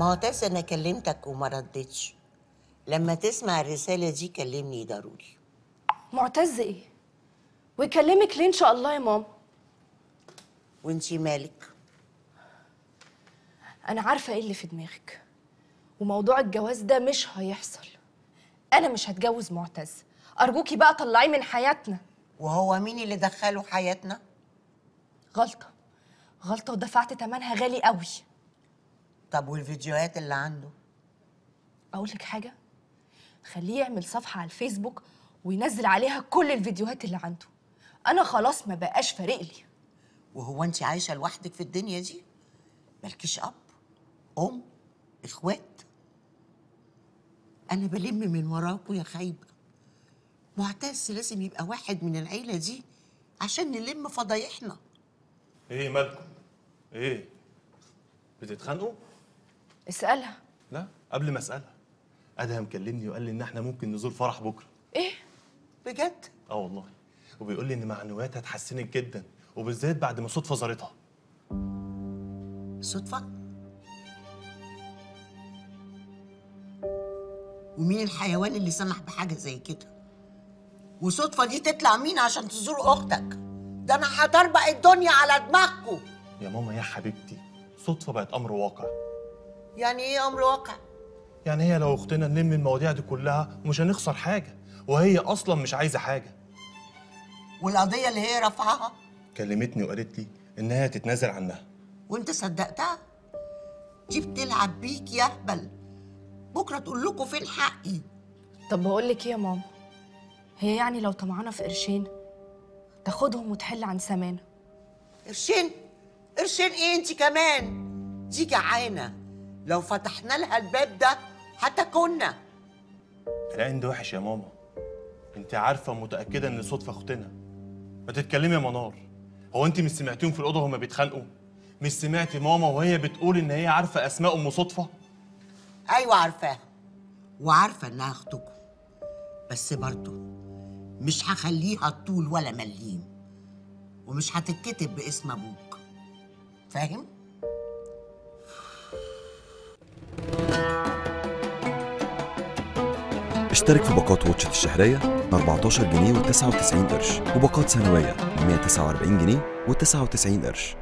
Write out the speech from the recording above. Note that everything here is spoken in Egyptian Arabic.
معتز انا كلمتك وما ردتش لما تسمع الرساله دي كلمني ضروري معتز ايه ويكلمك ليه ان شاء الله يا ماما وانتي مالك انا عارفه ايه اللي في دماغك وموضوع الجواز ده مش هيحصل انا مش هتجوز معتز ارجوكي بقى طلعيه من حياتنا وهو مين اللي دخله حياتنا غلطه غلطه ودفعت ثمنها غالي قوي طب والفيديوهات اللي عنده اقول لك حاجه خليه يعمل صفحه على الفيسبوك وينزل عليها كل الفيديوهات اللي عنده انا خلاص ما بقاش فارق لي وهو انت عايشه لوحدك في الدنيا دي مالكيش اب ام اخوات انا بلم من وراكوا يا خايبه معتز لازم يبقى واحد من العيله دي عشان نلم فضايحنا ايه مالكم ايه بتتخانقوا اسالها لا قبل ما اسالها ادهم كلمني وقال لي ان احنا ممكن نزور فرح بكره ايه بجد اه والله وبيقول لي ان معنوياتها اتحسنت جدا وبالذات بعد ما صدفه زارتها صدفه ومين الحيوان اللي سمح بحاجه زي كده وصدفه دي تطلع مين عشان تزور اختك ده انا هطربق الدنيا على دماغكم يا ماما يا حبيبتي صدفه بقت امر واقع يعني ايه امر واقع يعني هي لو اختنا نلم المواضيع دي كلها مش هنخسر حاجه وهي اصلا مش عايزه حاجه والقضيه اللي هي رافعاها كلمتني وقالت لي انها تتنازل عنها وانت صدقتها دي بتلعب بيك يا اهبل بكره تقول لكم فين حقي طب بقول لك ايه يا ماما هي يعني لو طمعانه في قرشين تاخدهم وتحل عن سمانه قرشين قرشين ايه انت كمان دي جعانه لو فتحنا لها الباب ده هتاكلنا العين ده وحش يا ماما انت عارفه ومتاكده ان صدفه اختنا ما تتكلمي يا منار هو انت مش سمعتيهم في الاوضه وهما بيتخانقوا مش سمعتي ماما وهي بتقول ان هي عارفه اسماء ام صدفه ايوه عارفاها وعارفه انها اختكم بس برضه مش هخليها طول ولا مليم ومش هتتكتب باسم ابوك فاهم اشترك في باقات واتشت الشهرية ب 14 جنيه و99 قرش وباقات سنوية ب 149 جنيه و99 قرش